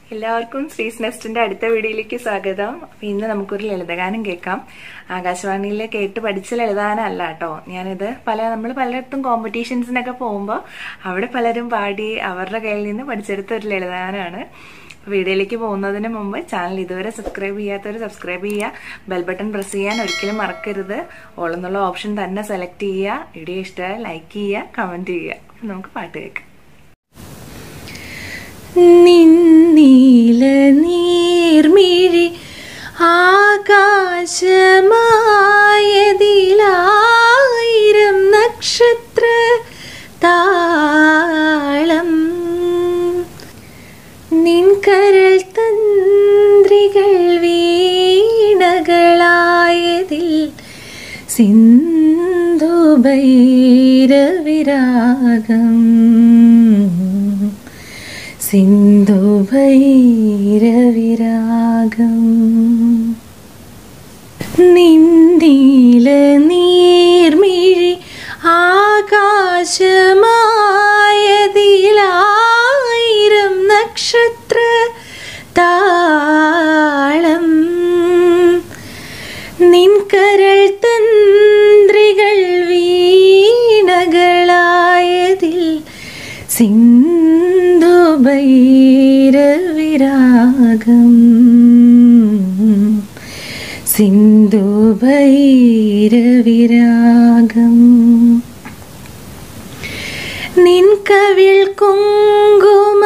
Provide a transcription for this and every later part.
എല്ലാവർക്കും ശ്രീസ് നെസ്റ്റിന്റെ അടുത്ത വീഡിയോയിലേക്ക് സ്വാഗതം അപ്പൊ ഇന്ന് നമുക്കൊരു ലളിതഗാനം കേൾക്കാം ആകാശവാണിയിൽ കേട്ട് പഠിച്ച ലളിതഗാനം അല്ല കേട്ടോ ഞാനിത് പല നമ്മൾ പലയിടത്തും കോമ്പറ്റീഷൻസിനൊക്കെ പോകുമ്പോൾ അവിടെ പലരും പാടി അവരുടെ കയ്യിൽ നിന്ന് പഠിച്ചെടുത്ത ഒരു ലളിതഗാനമാണ് അപ്പൊ വീഡിയോയിലേക്ക് പോകുന്നതിന് മുമ്പ് ചാനൽ ഇതുവരെ സബ്സ്ക്രൈബ് ചെയ്യാത്തവർ സബ്സ്ക്രൈബ് ചെയ്യുക ബെൽ ബട്ടൺ പ്രസ് ചെയ്യാൻ ഒരിക്കലും മറക്കരുത് ഓൾ എന്നുള്ള ഓപ്ഷൻ തന്നെ സെലക്ട് ചെയ്യുക വീഡിയോ ഇഷ്ടമായ ലൈക്ക് ചെയ്യുക കമന്റ് ചെയ്യുക അപ്പൊ നമുക്ക് പാട്ട് കേൾക്കാം നിന്നീല നീർമിഴി ആകാശമായതിലായിരം നക്ഷത്ര താളം നിൻകരൾ തന്ത്രികൾ വീണകളായതിൽ സിന്ധു ഭൈരവിരാഗം സിന്ധു ഭൈരവിരാഗം നിന്ദീല നീർമിഴി ആകാശമായതിലായിരം നക്ഷത്ര താളം നിൻകരൾ തന്ത്രികൾ വീണകളായതിൽ സിന്ധു ഭൈരവിരാഗം സിന്ധു ഭൈരവിരാഗം നിൻകവിൾ കുങ്കുമ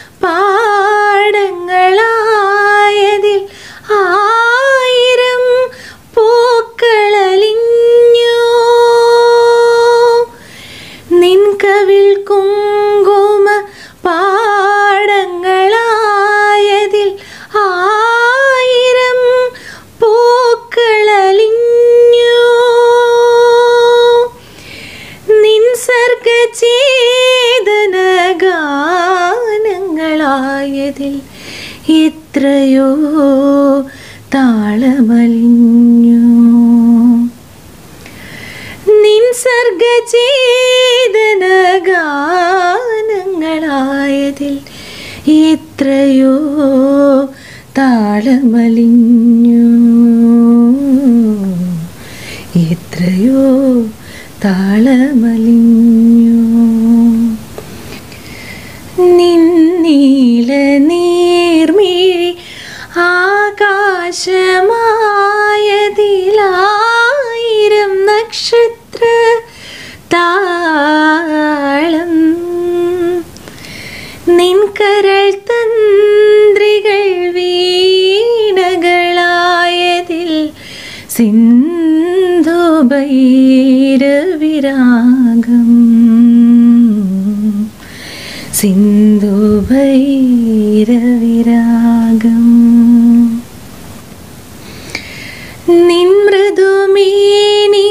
പാടങ്ങളായതിൽ ആയിരം പൂക്കളലിഞ്ഞു നിൻകവിൾ കുങ്കുമ പാടങ്ങളായതിൽ ആയിരം പൂക്കളലിഞ്ഞു നിൻ സർഗചേതന ഗാനങ്ങളായതിൽ എത്രയോ താളമലിഞ്ഞു നിൻ സർഗചേതന ഗാനങ്ങളായതിൽ എത്രയോ താളമലിഞ്ഞു എത്രയോ താളമലിഞ്ഞു നിന്നീല നീർമിഴി ആകാശമായതിലായിരം നക്ഷത്ര താളം നിൻകരൾ തന്ത്രികൾ വീണകളായതിൽ സിന്ധു ഭൈരവിരാഗം സിന്ധു ഭൈരവിരാഗം നിൻ മൃദുമേനി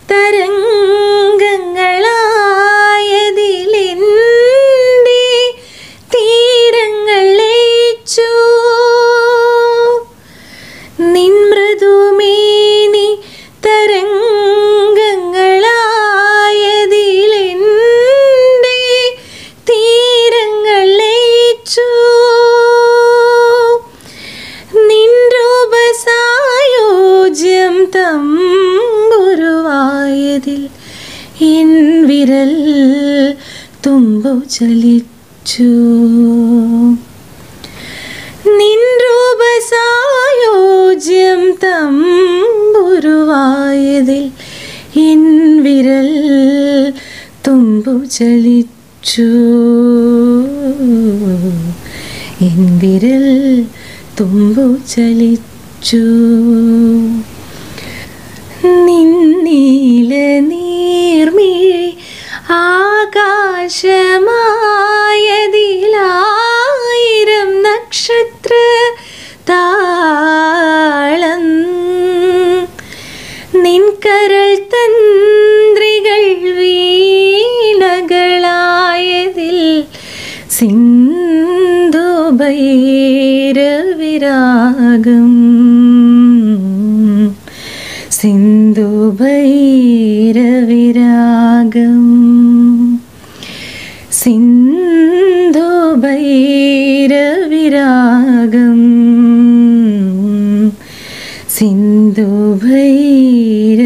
തരംഗങ്ങളായതിലെന്റെ തീരങ്ങൾ ലയിച്ചു നിൻ മൃദുമേനി തരംഗങ്ങളായതിലെന്റെ തീരങ്ങൾ ലയിച്ചു നിൻ രൂപസായോജ്യം തമ്പുരുവായതിൽ എൻ വിരൽ തുമ്പു ചലിച്ചു നിൻ രൂപസായോജ്യം തമ്പുരുവായതിൽ എൻ വിരൽ തുമ്പു ചലിച്ചു എൻ വിരൽ തുമ്പു ചലിച്ചു നിന്നീല നീർമിഴി ആകാശമായതിലായിരം നക്ഷത്ര താളം നിൻകരൾ തന്ത്രികൾ വീണകളായതിൽ സിന്ധു ഭൈരവിരാഗം സിന്ധു ഭൈരവിരാഗം സിന്ധു ഭൈരവിരാഗം രാഗം സിന്ധു ഭൈരവി